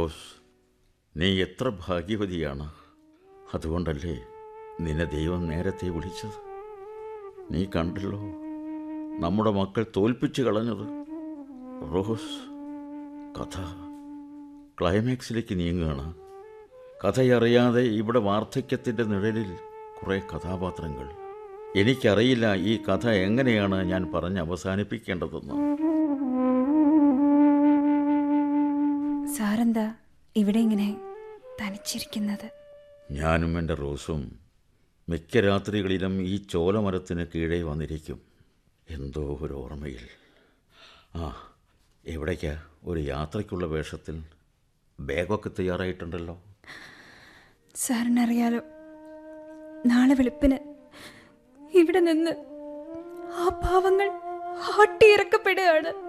rose നീ എത്ര ഭാഗ്യവതിയാണ് അതുകൊണ്ടല്ലേ നിന്നെ ദൈവം നേരത്തെ വിളിച്ചത് നീ കണ്ടല്ലോ നമ്മുടെ മക്കൾ തോൽപ്പിച്ചു കളഞ്ഞത് റോസ് കഥ ക്ലൈമാക്സിലേക്ക് നീങ്ങുകയാണ് കഥയറിയാതെ ഇവിടെ വാർദ്ധക്യത്തിൻ്റെ നിഴലിൽ കുറേ കഥാപാത്രങ്ങൾ എനിക്കറിയില്ല ഈ കഥ എങ്ങനെയാണ് ഞാൻ പറഞ്ഞ് അവസാനിപ്പിക്കേണ്ടതെന്ന് സാറെന്താ ഇവിടെ ഇങ്ങനെ തനിച്ചിരിക്കുന്നത് ഞാനും എൻ്റെ റോസും മിക്ക രാത്രികളിലും ഈ ചോലമരത്തിന് കീഴേ വന്നിരിക്കും എന്തോ ഒരു ഓർമ്മയിൽ ആ എവിടേക്കാ ഒരു യാത്രയ്ക്കുള്ള വേഷത്തിൽ ബാഗൊക്കെ തയ്യാറായിട്ടുണ്ടല്ലോ സാറിനറിയാലോ നാളെ വെളുപ്പിന് ഇവിടെ നിന്ന് ആ പാവങ്ങൾ ആട്ടിയിറക്കപ്പെടുകയാണ്